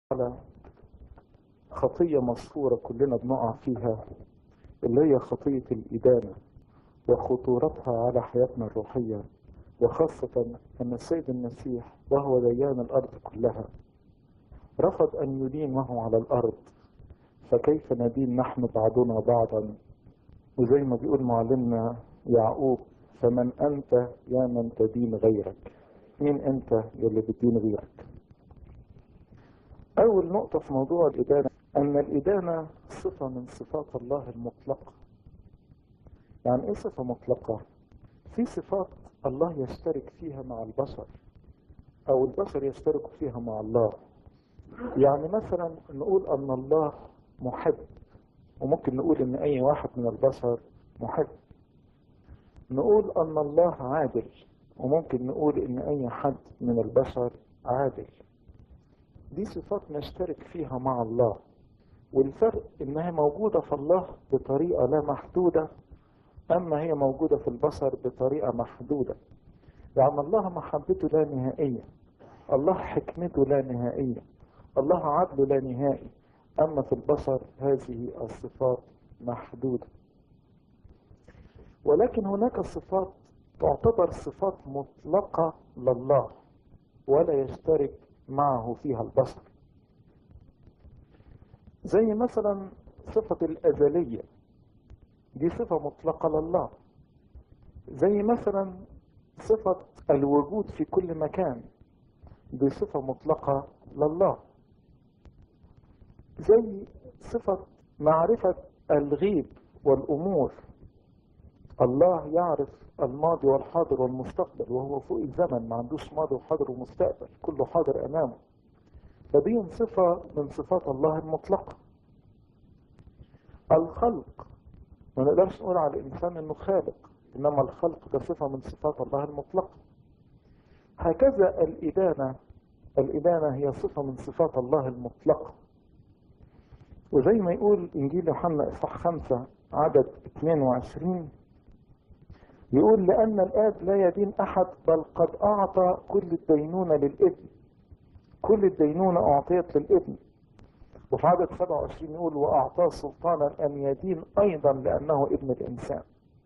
على خطية مشهورة كلنا بنقع فيها اللي هي خطية الإدانة وخطورتها على حياتنا الروحية وخاصة أن السيد المسيح وهو ديان الأرض كلها رفض أن يدين وهو على الأرض فكيف ندين نحن بعضنا بعضا وزي ما بيقول معلمنا يعقوب فمن أنت يا من تدين غيرك مين أنت يلي بتدين غيرك أول نقطة في موضوع الإدانة أن الإدانة صفة من صفات الله المطلقة يعني إيه صفة مطلقة؟ في صفات الله يشترك فيها مع البشر أو البشر يشتركوا فيها مع الله يعني مثلا نقول أن الله محب وممكن نقول أن أي واحد من البشر محب نقول أن الله عادل وممكن نقول أن أي حد من البشر عادل دي صفات نشترك فيها مع الله والفرق انها موجودة في الله بطريقة لا محدودة اما هي موجودة في البشر بطريقة محدودة يعني الله محبته لا نهائية الله حكمته لا نهائية الله عدله لا نهائي اما في البشر هذه الصفات محدودة ولكن هناك صفات تعتبر صفات مطلقة لله ولا يشترك معه فيها البشر زي مثلا صفة الأزلية دي صفة مطلقة لله زي مثلا صفة الوجود في كل مكان دي صفة مطلقة لله زي صفة معرفة الغيب والأمور الله يعرف الماضي والحاضر والمستقبل وهو فوق الزمن ما عندوش ماضي وحاضر ومستقبل كله حاضر أمامه فدي صفة من صفات الله المطلقة الخلق ما نقدرش نقول على الإنسان إنه خالق إنما الخلق ده صفة من صفات الله المطلقة هكذا الإدانة الإدانة هي صفة من صفات الله المطلقة وزي ما يقول إنجيل يوحنا إصحاح خمسة عدد 22 يقول لأن الآب لا يدين أحد بل قد أعطى كل الدينونة للابن كل الدينونة أعطيت للابن وفي عدد 27 يقول وأعطاه سلطانا أن يدين أيضا لأنه ابن الإنسان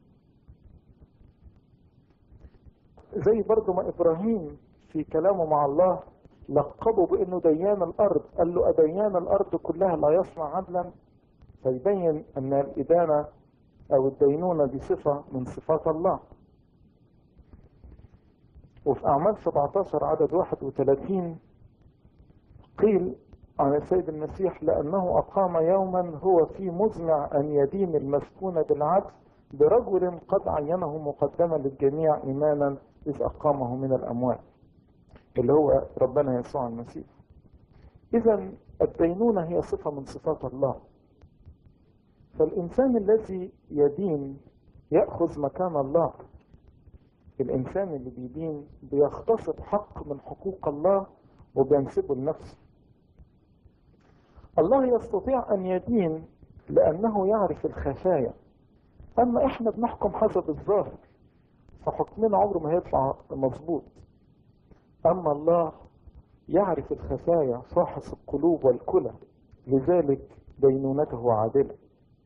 زي برضو ما إبراهيم في كلامه مع الله لقبه بأنه ديان الأرض قال له أديان الأرض كلها لا يصنع عدلا فيبين أن الإدانة أو الدينونة دي صفة من صفات الله وفي أعمال 17 عدد 31 قيل عن السيد المسيح لأنه أقام يوما هو في مزمع أن يدين المسكون بالعدل برجل قد عينه مقدما للجميع إيمانا إذ أقامه من الأموات اللي هو ربنا يسوع المسيح إذا الدينونة هي صفة من صفات الله فالإنسان الذي يدين يأخذ مكان الله الإنسان اللي بيدين بيغتصب حق من حقوق الله وبينسبه لنفسه الله يستطيع أن يدين لأنه يعرف الخفايا أما إحنا بنحكم حسب الظاهر فحكمنا عمره ما هيطلع مظبوط أما الله يعرف الخفايا فاحص القلوب والكلى لذلك دينونته عادلة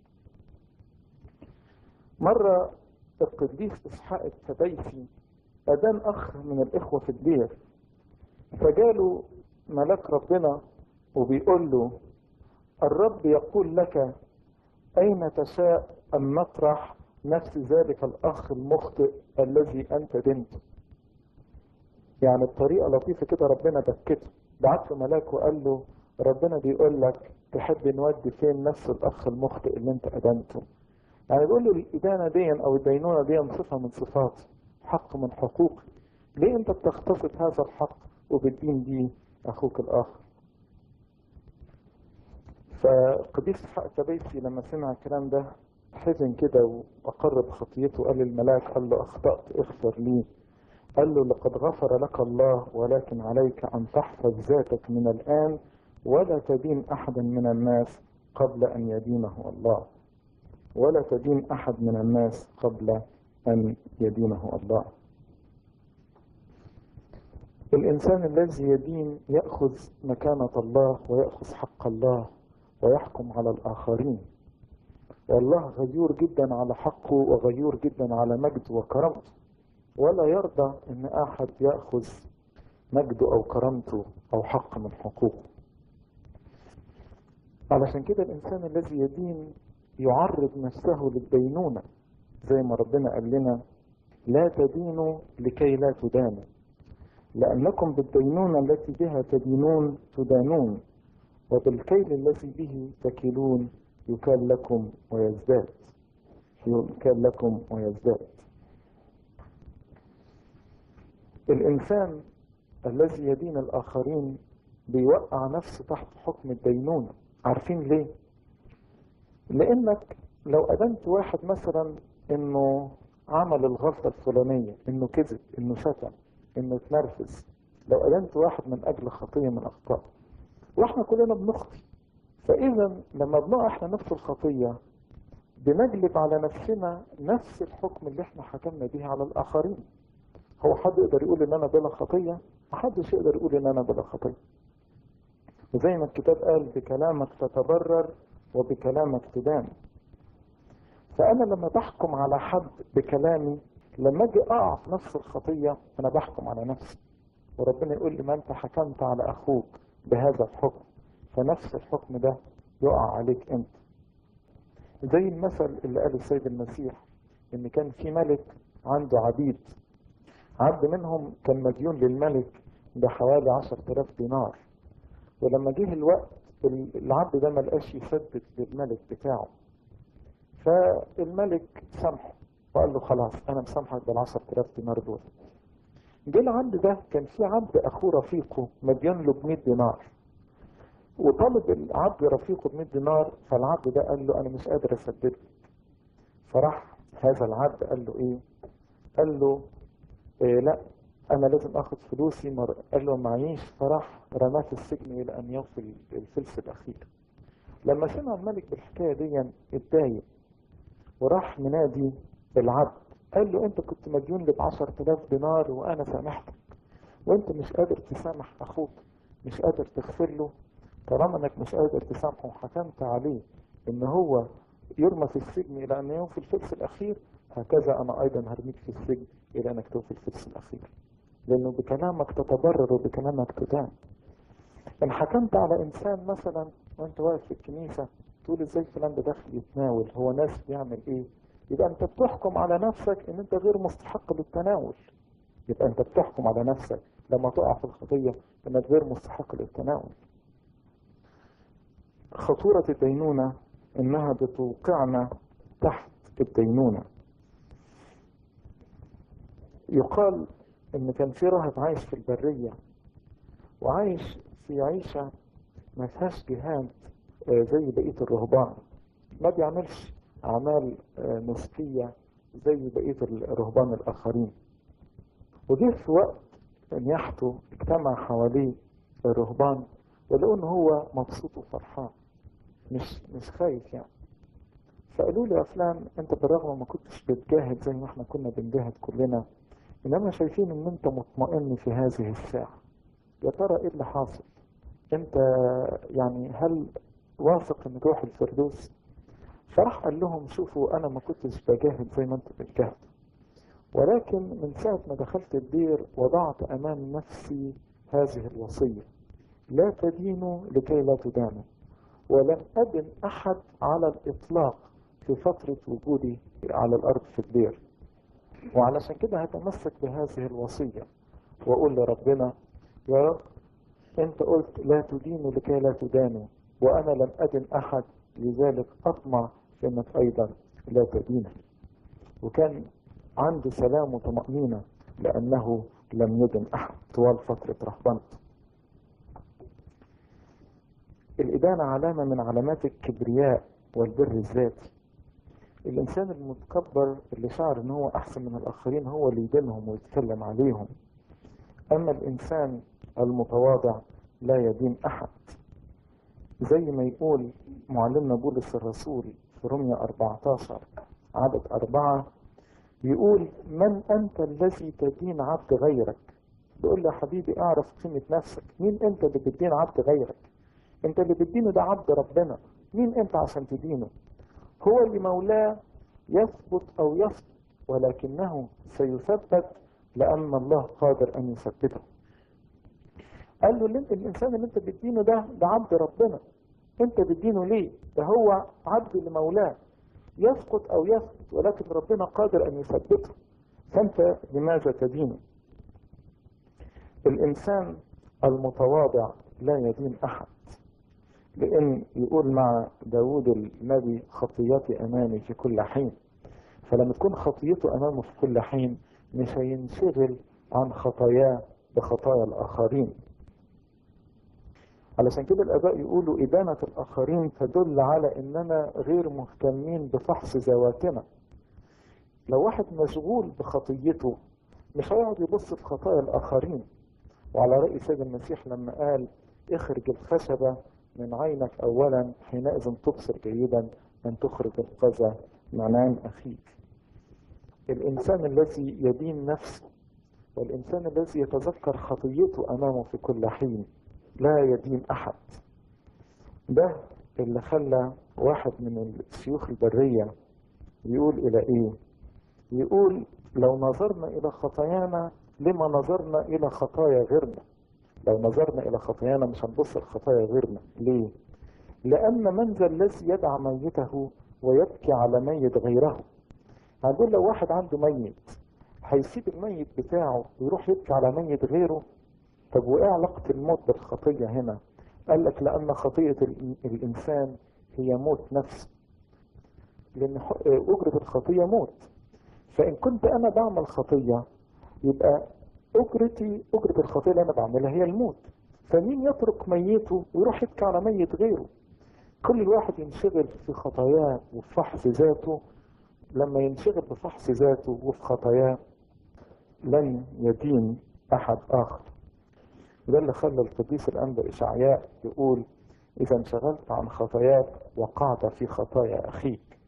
مرة القديس إسحاق التبيسي أدان أخ من الإخوة في الدير فجاله ملاك ربنا وبيقول له الرب يقول لك أين تشاء أن نطرح نفس ذلك الأخ المخطئ الذي أنت دنته يعني بطريقة لطيفة كده ربنا بكته بعت له ملاك وقال له ربنا بيقول لك تحب نودي فين نفس الأخ المخطئ اللي أنت أدنته يعني بيقول له الإدانة دي أو الدينونة دي صفة من صفات حق من حقوقي ليه أنت بتغتصب هذا الحق وبتدين بيه أخوك الآخر فقديس حق التبيسي لما سمع الكلام ده حزن كده وأقر بخطيته قال للملاك قال له أخطأت اغفر لي قال له لقد غفر لك الله ولكن عليك أن تحفظ ذاتك من الآن ولا تدين أحدا من الناس قبل أن يدينه الله ولا تدين أحد من الناس قبل أن يدينه الله الإنسان الذي يدين يأخذ مكانة الله ويأخذ حق الله ويحكم على الآخرين والله غيور جدا على حقه وغيور جدا على مجده وكرامته ولا يرضى ان احد ياخذ مجده او كرامته او حق من حقوقه علشان كده الانسان الذي يدين يعرض نفسه للدينونة زي ما ربنا قال لنا لا تدينوا لكي لا تدانوا لأنكم بالدينونة التي بها تدينون تدانون وبالكيل الذي به تكلون يكال لكم ويزداد يكال لكم ويزداد الإنسان الذي يدين الآخرين بيوقع نفسه تحت حكم الدينونة عارفين ليه؟ لأنك لو أدنت واحد مثلا إنه عمل الغلطة الفلانية إنه كذب إنه شتم إنه اتنرفز لو أدنت واحد من أجل خطية من أخطاء وإحنا كلنا بنخطي فإذا لما بنقع إحنا نفس الخطية بنجلب على نفسنا نفس الحكم اللي إحنا حكمنا به على الآخرين هو حد يقدر يقول إن أنا بلا خطية؟ محدش يقدر يقول إن أنا بلا خطية وزي ما الكتاب قال بكلامك تتبرر وبكلامك تدان فأنا لما بحكم على حد بكلامي لما أجي أقع في نفس الخطية أنا بحكم على نفسي وربنا يقول لي ما أنت حكمت على أخوك بهذا الحكم فنفس الحكم ده يقع عليك أنت زي المثل اللي قاله السيد المسيح إن كان في ملك عنده عبيد عبد منهم كان مديون للملك بحوالي عشر تلاف دينار ولما جه الوقت العبد ده ما لقاش يسدد للملك بتاعه فالملك سامحه وقال له خلاص انا مسامحك بال 10000 دينار دول جه العبد ده كان في عبد اخوه رفيقه مديون له ب 100 دينار وطالب العبد رفيقه ب 100 دينار فالعبد ده قال له انا مش قادر اسدد فراح هذا العبد قال له ايه قال له إيه لا انا لازم اخد فلوسي مر... قال له معيش فراح رماه في السجن الى ان يوصل الفلس الاخير لما سمع الملك بالحكايه دي اتضايق وراح منادي العبد قال له انت كنت مديون لي ب 10000 دينار وانا سامحتك وانت مش قادر تسامح اخوك مش قادر تغفر له طالما انك مش قادر تسامحه وحكمت عليه ان هو يرمى في السجن الى ان يوفي الفلس الاخير هكذا انا ايضا هرميك في السجن الى انك توفي الفلس الاخير لانه بكلامك تتبرر وبكلامك تدان ان حكمت على انسان مثلا وانت واقف في الكنيسة تقول ازاي فلان ده داخل يتناول هو ناس بيعمل ايه يبقى انت بتحكم على نفسك ان انت غير مستحق للتناول يبقى انت بتحكم على نفسك لما تقع في الخطية انك غير مستحق للتناول خطورة الدينونة انها بتوقعنا تحت الدينونة يقال ان كان في راهب عايش في البرية وعايش في عيشة ما فيهاش جهاد زي بقية الرهبان ما بيعملش أعمال نسكية زي بقية الرهبان الآخرين وجه في وقت نياحته اجتمع حواليه الرهبان ولقوا ان هو مبسوط وفرحان مش مش خايف يعني فقالوا له يا فلان انت بالرغم ما كنتش بتجاهد زي ما احنا كنا بنجاهد كلنا انما شايفين ان انت مطمئن في هذه الساعة يا ترى ايه اللي حاصل انت يعني هل واثق ان تروح الفردوس فراح قال لهم شوفوا انا ما كنتش بجاهد زي ما انتم بتجاهدوا ولكن من ساعة ما دخلت الدير وضعت امام نفسي هذه الوصية لا تدينوا لكي لا تدانوا ولم أدن أحد على الإطلاق في فترة وجودي على الأرض في الدير وعلشان كده هتمسك بهذه الوصية وأقول لربنا يا رب أنت قلت لا تدينوا لكي لا تدانوا وأنا لم أدن أحد لذلك أطمع في أنك أيضا لا تدين وكان عنده سلام وطمأنينة لأنه لم يدن أحد طوال فترة رهبنته الإدانة علامة من علامات الكبرياء والبر الذاتي الإنسان المتكبر اللي شعر إن هو أحسن من الآخرين هو اللي يدينهم ويتكلم عليهم أما الإنسان المتواضع لا يدين أحد زي ما يقول معلمنا بولس الرسول في رمية 14 عدد أربعة يقول من أنت الذي تدين عبد غيرك بيقول له يا حبيبي اعرف قيمة نفسك مين انت اللي بتدين عبد غيرك انت اللي بتدينه ده عبد ربنا مين انت عشان تدينه هو اللي مولاه يثبت او يسقط ولكنه سيثبت لان الله قادر ان يثبته قال له اللي انت الانسان اللي انت بتدينه ده ده عبد ربنا انت بتدينه ليه ده هو عبد لمولاه يسقط او يثبت ولكن ربنا قادر ان يثبته فانت لماذا تدينه الانسان المتواضع لا يدين احد لان يقول مع داود النبي خطيتي امامي في كل حين فلما تكون خطيته امامه في كل حين مش هينشغل عن خطاياه بخطايا الاخرين علشان كده الاباء يقولوا ادانة الاخرين تدل على اننا غير مهتمين بفحص ذواتنا لو واحد مشغول بخطيته مش هيقعد يبص في خطايا الاخرين وعلى رأي سيد المسيح لما قال اخرج الخشبة من عينك اولا حينئذ تبصر جيدا ان تخرج القذى من عين اخيك الانسان الذي يدين نفسه والانسان الذي يتذكر خطيته امامه في كل حين لا يدين احد ده اللي خلى واحد من الشيوخ البرية يقول الى ايه يقول لو نظرنا الى خطايانا لما نظرنا الى خطايا غيرنا لو نظرنا الى خطايانا مش هنبص لخطايا غيرنا ليه لان من ذا الذي يدعى ميته ويبكي على ميت غيره هنقول لو واحد عنده ميت هيسيب الميت بتاعه ويروح يبكي على ميت غيره طب وايه علاقة الموت بالخطية هنا قال لك لان خطية الانسان هي موت نفس لان اجرة الخطية موت فان كنت انا بعمل خطية يبقى اجرتي اجرة الخطية اللي انا بعملها هي الموت فمين يترك ميته ويروح يبكي على ميت غيره كل الواحد ينشغل في خطاياه وفي فحص ذاته لما ينشغل بفحص ذاته وفي خطاياه لن يدين احد اخر وده اللي خلى القديس الانبا اشعياء يقول اذا انشغلت عن خطاياك وقعت في خطايا اخيك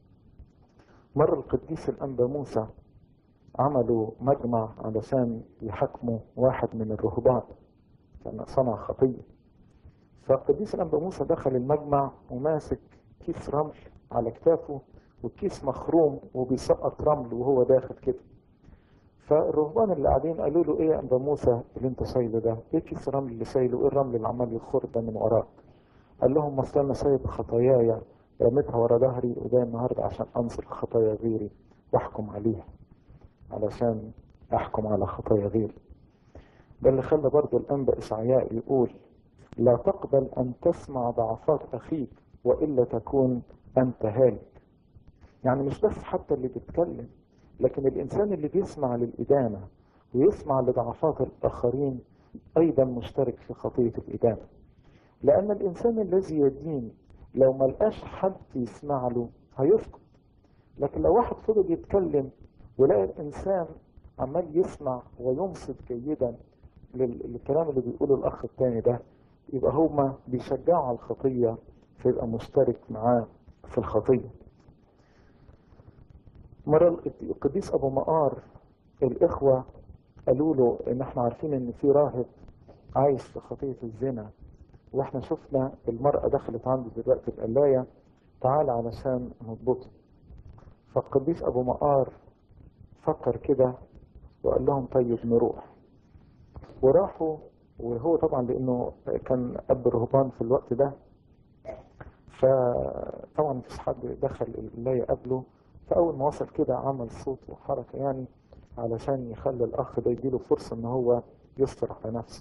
مر القديس الانبا موسى عملوا مجمع علشان يحاكموا واحد من الرهبان كان صنع خطيه فالقديس الانبا موسى دخل المجمع وماسك كيس رمل على كتافه والكيس مخروم وبيسقط رمل وهو داخل كده فالرهبان اللي قاعدين قالوا له ايه يا انبا موسى اللي انت شايله ده؟ ايه كيس الرمل اللي شايله؟ ايه الرمل اللي عمال يخر ده من وراك؟ قال لهم اصل انا سايب خطاياي رميتها ورا ظهري وجاي النهارده عشان انظر خطايا غيري واحكم عليها علشان احكم على خطايا غيري. ده اللي خلى برضه الانبا اشعياء يقول لا تقبل ان تسمع ضعفات اخيك والا تكون انت هالك. يعني مش بس حتى اللي بيتكلم لكن الإنسان اللي بيسمع للإدانة ويسمع لضعفات الآخرين أيضا مشترك في خطية الإدانة لأن الإنسان الذي يدين لو ما لقاش حد يسمع له هيسكت لكن لو واحد فضل يتكلم ولقى الإنسان عمال يسمع وينصت جيدا للكلام اللي بيقوله الأخ التاني ده يبقى هما بيشجعوا على الخطية فيبقى مشترك معاه في الخطية مرة القديس أبو مقار الإخوة قالوا له إن إحنا عارفين إن في راهب عايش في خطية الزنا وإحنا شفنا المرأة دخلت عنده دلوقتي القلاية تعال علشان نضبطه فالقديس أبو مقار فكر كده وقال لهم طيب نروح وراحوا وهو طبعا لأنه كان أب الرهبان في الوقت ده فطبعا مفيش حد دخل القلاية قبله فأول ما وصل كده عمل صوت وحركة يعني علشان يخلي الأخ ده يديله فرصة إن هو يستر على نفسه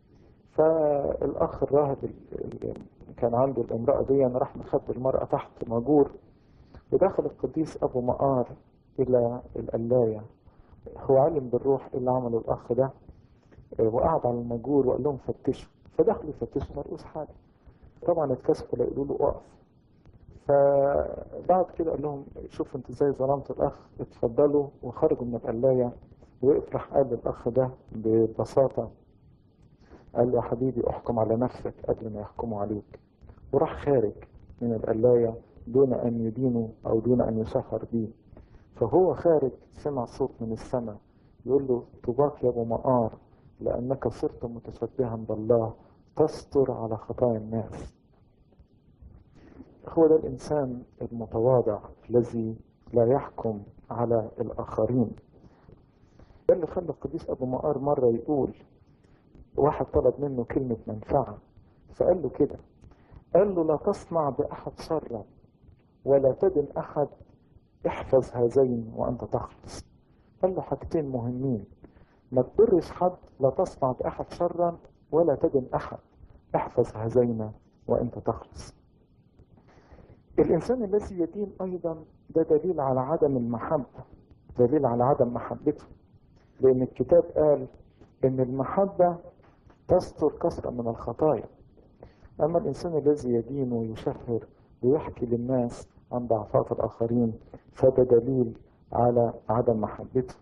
فالأخ الراهب اللي كان عنده الامرأة دي راح مخبي المرأة تحت ماجور ودخل القديس أبو مقار إلى القلاية هو علم بالروح اللي عمله الأخ ده وقعد على الماجور وقال لهم فتشوا فدخلوا يفتشوا ما لقوش حاجة طبعا اتكسفوا يقولوا له اقف فبعد كده قال لهم شوفوا انتوا ازاي ظلمتوا الاخ اتفضلوا وخرجوا من القلاية وقف راح قال للاخ ده ببساطة قال له يا حبيبي احكم على نفسك قبل ما يحكموا عليك وراح خارج من القلاية دون ان يدينوا او دون ان يسخر بيه فهو خارج سمع صوت من السماء يقول له طوباك يا ابو مقار لأنك صرت متشبها بالله تستر على خطايا الناس هو ده الإنسان المتواضع الذي لا يحكم على الآخرين ده اللي خلى القديس أبو مقار مرة يقول واحد طلب منه كلمة منفعة فقال له كده قال له لا تصنع بأحد شرا ولا تدن أحد احفظ هذين وأنت تخلص قال له حاجتين مهمين ما تضرش حد لا تصنع بأحد شرا ولا تدن أحد احفظ هذين وأنت تخلص الإنسان الذي يدين أيضا ده دليل على عدم المحبة دليل على عدم محبته لأن الكتاب قال إن المحبة تستر كثرة من الخطايا أما الإنسان الذي يدين ويشهر ويحكي للناس عن ضعفات الآخرين فده دليل على عدم محبته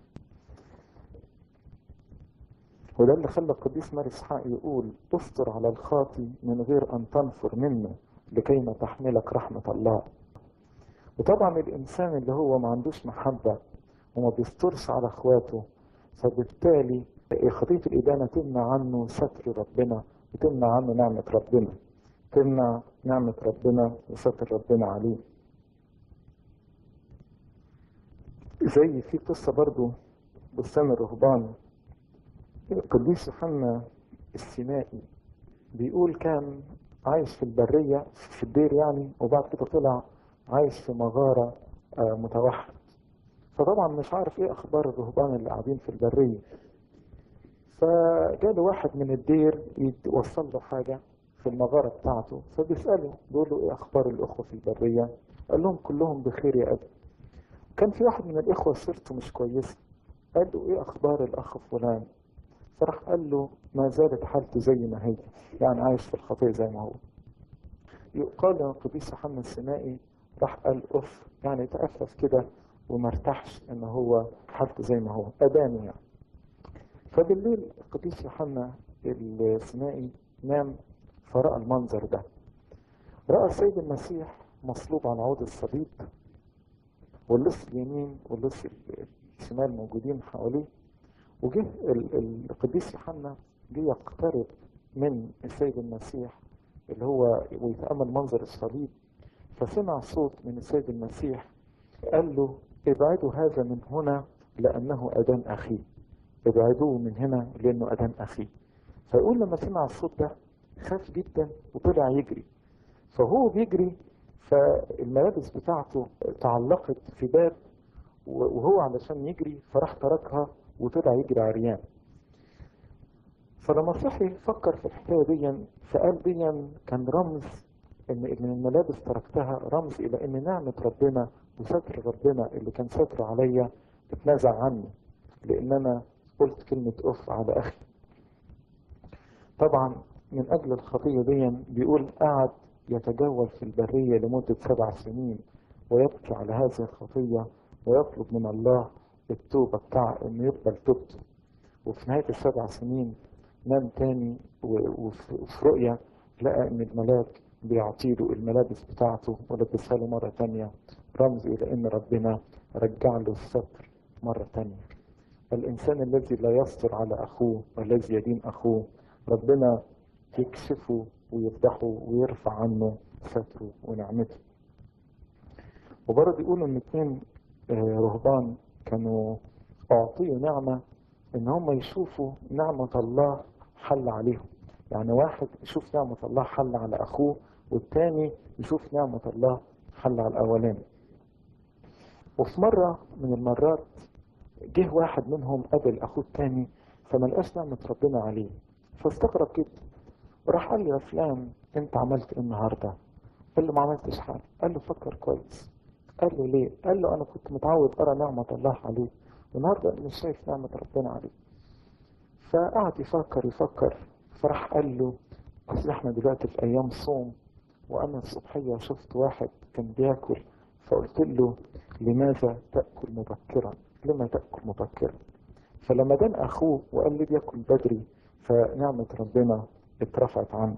وده اللي خلى القديس ماري اسحاق يقول استر على الخاطي من غير أن تنفر منه لكي ما تحملك رحمة الله وطبعا الإنسان اللي هو ما عندوش محبة وما بيسترش على اخواته فبالتالي خطية الإدانة تمنع عنه ستر ربنا وتمنع عنه نعمة ربنا تمنع نعمة ربنا وستر ربنا عليه زي في قصة برضو بستان الرهبان القديس يوحنا السينائي بيقول كان عايش في البرية في الدير يعني وبعد كده طلع عايش في مغارة متوحد فطبعا مش عارف ايه اخبار الرهبان اللي قاعدين في البرية فجاله واحد من الدير يوصل له حاجة في المغارة بتاعته فبيسأله بيقول له ايه اخبار الاخوة في البرية قال لهم كلهم بخير يا ابي كان في واحد من الاخوة سيرته مش كويسة قال له ايه اخبار الاخ فلان فراح قال له ما زالت حالته زي ما هي يعني عايش في الخطية زي ما هو يقال ان القديس يوحنا السينائي راح قال اوف يعني تأسف كده وما ارتاحش ان هو حالته زي ما هو ادانه يعني فبالليل القديس يوحنا السينائي نام فرأى المنظر ده رأى السيد المسيح مصلوب على عود الصليب واللص اليمين واللص الشمال موجودين حواليه وجه القديس يوحنا جه يقترب من السيد المسيح اللي هو ويتأمل منظر الصليب فسمع صوت من السيد المسيح قال له ابعدوا هذا من هنا لأنه أذان أخي ابعدوه من هنا لأنه أذان أخي فيقول لما سمع الصوت ده خاف جدا وطلع يجري فهو بيجري فالملابس بتاعته تعلقت في باب وهو علشان يجري فراح تركها وطلع يجري عريان فلما صحي فكر في الحكايه دي فقال دي كان رمز ان ان الملابس تركتها رمز الى ان نعمه ربنا وستر ربنا اللي كان ستره عليا اتنازع عني لان انا قلت كلمه اف على اخي طبعا من اجل الخطيه دي بيقول قعد يتجول في البريه لمده سبع سنين ويبكي على هذه الخطيه ويطلب من الله التوبه بتاع انه يقبل توبته وفي نهايه السبع سنين نام تاني وفي رؤيا لقى ان الملاك بيعطيله الملابس بتاعته ولبسها له مرة تانية رمز إلى إن ربنا رجع له الستر مرة تانية الإنسان الذي لا يستر على أخوه والذي يدين أخوه ربنا يكشفه ويفضحه ويرفع عنه ستره ونعمته وبرضه يقولوا إن اتنين رهبان كانوا أعطيوا نعمة إن هم يشوفوا نعمة الله حل عليهم يعني واحد يشوف نعمة الله حل على أخوه والتاني يشوف نعمة الله حل على الأولاني وفي مرة من المرات جه واحد منهم قابل أخوه التاني فما لقاش نعمة ربنا عليه فاستغرب جدا وراح قال له يا فلان أنت عملت إيه النهاردة؟ قال له ما عملتش حاجة قال له فكر كويس قال له ليه؟ قال له أنا كنت متعود أرى نعمة الله عليه والنهاردة مش شايف نعمة ربنا عليه فقعد يفكر يفكر فراح قال له اصل احنا دلوقتي في ايام صوم وانا الصبحية شفت واحد كان بياكل فقلت له لماذا تأكل مبكرا لما تأكل مبكرا فلما دان اخوه وقال لي بياكل بدري فنعمة ربنا اترفعت عنه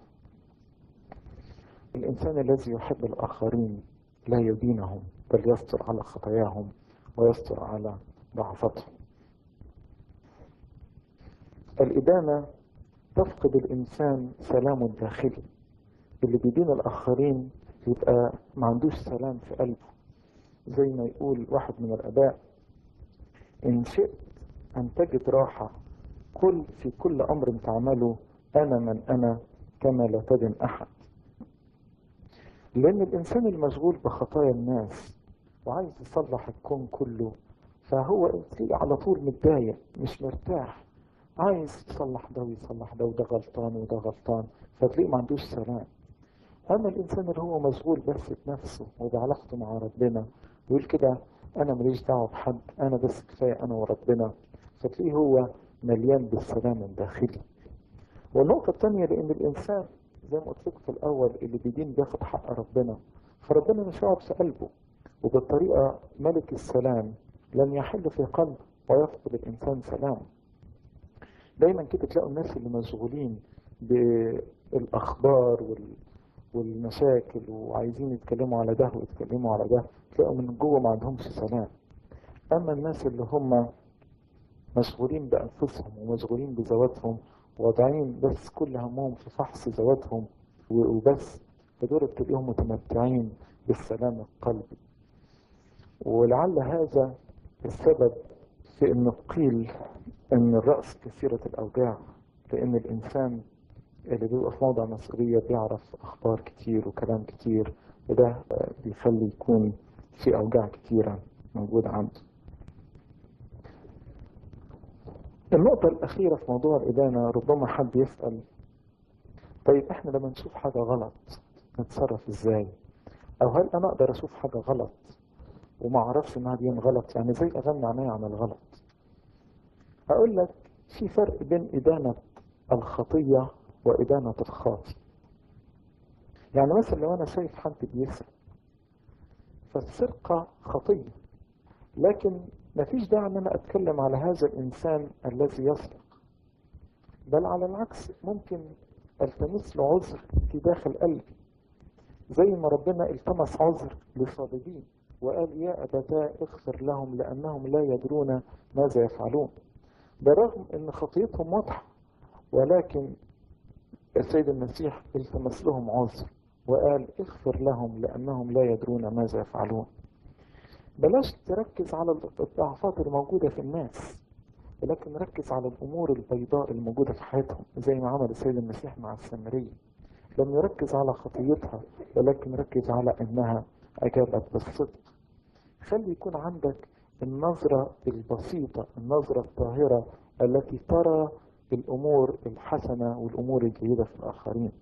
الانسان الذي يحب الاخرين لا يدينهم بل يستر على خطاياهم ويستر على ضعفتهم الإدانة تفقد الإنسان سلامه الداخلي اللي بيدين الآخرين يبقى ما عندوش سلام في قلبه زي ما يقول واحد من الآباء إن شئت أن تجد راحة كل في كل أمر تعمله أنا من أنا كما لا تدن أحد لأن الإنسان المشغول بخطايا الناس وعايز يصلح الكون كله فهو تلاقيه على طول متضايق مش مرتاح عايز يصلح ده ويصلح ده وده غلطان وده غلطان فتلاقيه ما عندوش سلام أما الإنسان اللي هو مشغول بس بنفسه وبعلاقته مع ربنا ويقول كده أنا ماليش دعوة بحد أنا بس كفاية أنا وربنا فتلاقيه هو مليان بالسلام الداخلي والنقطة الثانية لأن الإنسان زي ما قلت لكم في الأول اللي بيدين بياخد حق ربنا فربنا مش هيقعد في قلبه وبالطريقة ملك السلام لن يحل في قلبه ويفقد الإنسان سلامه دايما كده تلاقوا الناس اللي مشغولين بالأخبار وال... والمشاكل وعايزين يتكلموا على ده ويتكلموا على ده تلاقوا من جوه ما عندهمش سلام أما الناس اللي هم مشغولين بأنفسهم ومشغولين بذواتهم واضعين بس كل همهم في فحص ذواتهم وبس فدول تلاقيهم متمتعين بالسلام القلبي ولعل هذا السبب في ان قيل ان الرأس كثيرة الأوجاع لأن الإنسان اللي بيبقى في موضع مسؤولية بيعرف أخبار كتير وكلام كتير وده بيخلي يكون في أوجاع كتيرة موجودة عنده النقطة الأخيرة في موضوع الإدانة ربما حد يسأل طيب إحنا لما نشوف حاجة غلط نتصرف إزاي؟ أو هل أنا أقدر أشوف حاجة غلط وما أعرفش إنها دي غلط يعني زي أغمى عيني عن الغلط أقول لك في فرق بين إدانة الخطية وإدانة الخاطئ يعني مثلا لو أنا شايف حد بيسرق فالسرقة خطية لكن ما فيش داعي ان انا اتكلم على هذا الانسان الذي يسرق بل على العكس ممكن التمس له عذر في داخل قلبي زي ما ربنا التمس عذر لصادقين وقال يا ابتاه اغفر لهم لانهم لا يدرون ماذا يفعلون برغم ان خطيتهم واضحه ولكن السيد المسيح التمس لهم عذر وقال اغفر لهم لانهم لا يدرون ماذا يفعلون بلاش تركز على الضعفات الموجودة في الناس ولكن ركز على الأمور البيضاء الموجودة في حياتهم زي ما عمل السيد المسيح مع السامرية لم يركز على خطيتها ولكن ركز على أنها أجابت بالصدق خلي يكون عندك النظرة البسيطة النظرة الطاهرة التي ترى الأمور الحسنة والأمور الجيدة في الآخرين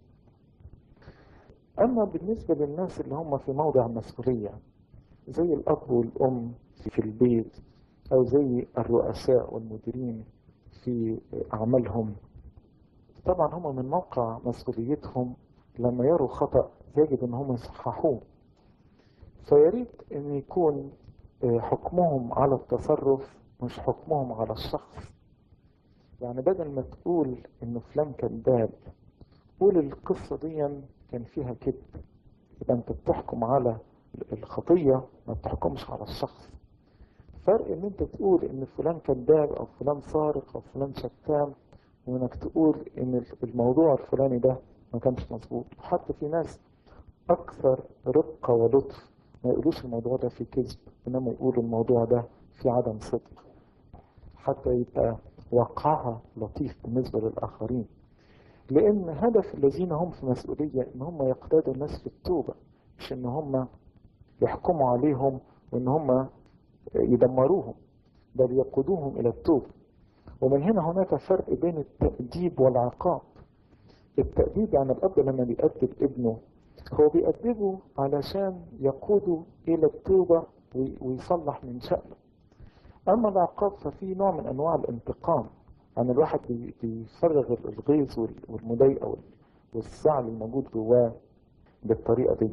أما بالنسبة للناس اللي هم في موضع المسؤولية زي الأب والأم في البيت أو زي الرؤساء والمديرين في أعمالهم طبعا هم من موقع مسؤوليتهم لما يروا خطأ يجب أن هم يصححوه فياريت أن يكون حكمهم على التصرف مش حكمهم على الشخص يعني بدل ما تقول أن فلان كذاب قول القصة دي كان فيها كذب يبقى أنت بتحكم على الخطية ما بتحكمش على الشخص فرق ان انت تقول ان فلان كذاب او فلان سارق او فلان شتام وانك تقول ان الموضوع الفلاني ده ما كانش مظبوط وحتى في ناس اكثر رقة ولطف ما يقولوش الموضوع ده في كذب انما يقولوا الموضوع ده في عدم صدق حتى يبقى وقعها لطيف بالنسبة للآخرين لأن هدف الذين هم في مسؤولية إن هم يقتادوا الناس في التوبة مش إن هم يحكموا عليهم وإن هم يدمروهم بل يقودوهم إلى التوبة ومن هنا هناك فرق بين التأديب والعقاب التأديب يعني الأب لما بيأدب ابنه هو بيأدبه علشان يقوده إلى التوبة ويصلح من شأنه أما العقاب ففيه نوع من أنواع الانتقام يعني الواحد بيفرغ الغيظ والمضايقة والزعل الموجود جواه بالطريقة دي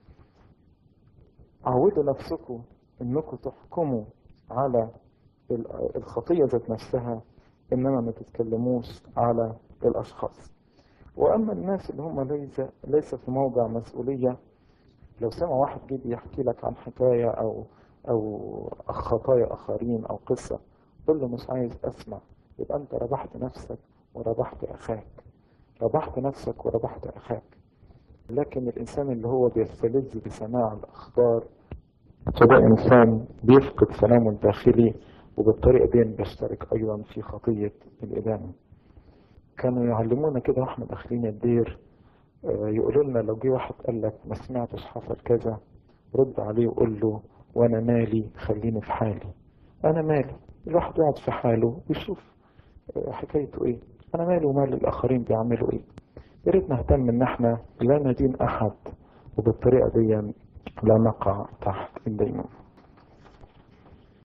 عودوا نفسكم انكم تحكموا على الخطية ذات نفسها انما ما تتكلموش على الاشخاص واما الناس اللي هم ليس ليس في موضع مسؤولية لو سمع واحد جه بيحكي لك عن حكاية او او خطايا اخرين او قصة قل له مش عايز اسمع يبقى انت ربحت نفسك وربحت اخاك ربحت نفسك وربحت اخاك لكن الانسان اللي هو بيستلذ بسماع الاخبار فده انسان بيفقد سلامه الداخلي وبالطريقه دي بيشترك ايضا في خطيه الادانه كانوا يعلمونا كده واحنا داخلين الدير يقولوا لنا لو جه واحد قال لك ما سمعتش حصل كذا رد عليه وقول له وانا مالي خليني في حالي انا مالي الواحد يقعد في حاله ويشوف حكايته ايه انا مالي ومال الاخرين بيعملوا ايه يا ريت نهتم ان احنا لا ندين احد وبالطريقه دي لا نقع تحت الدينون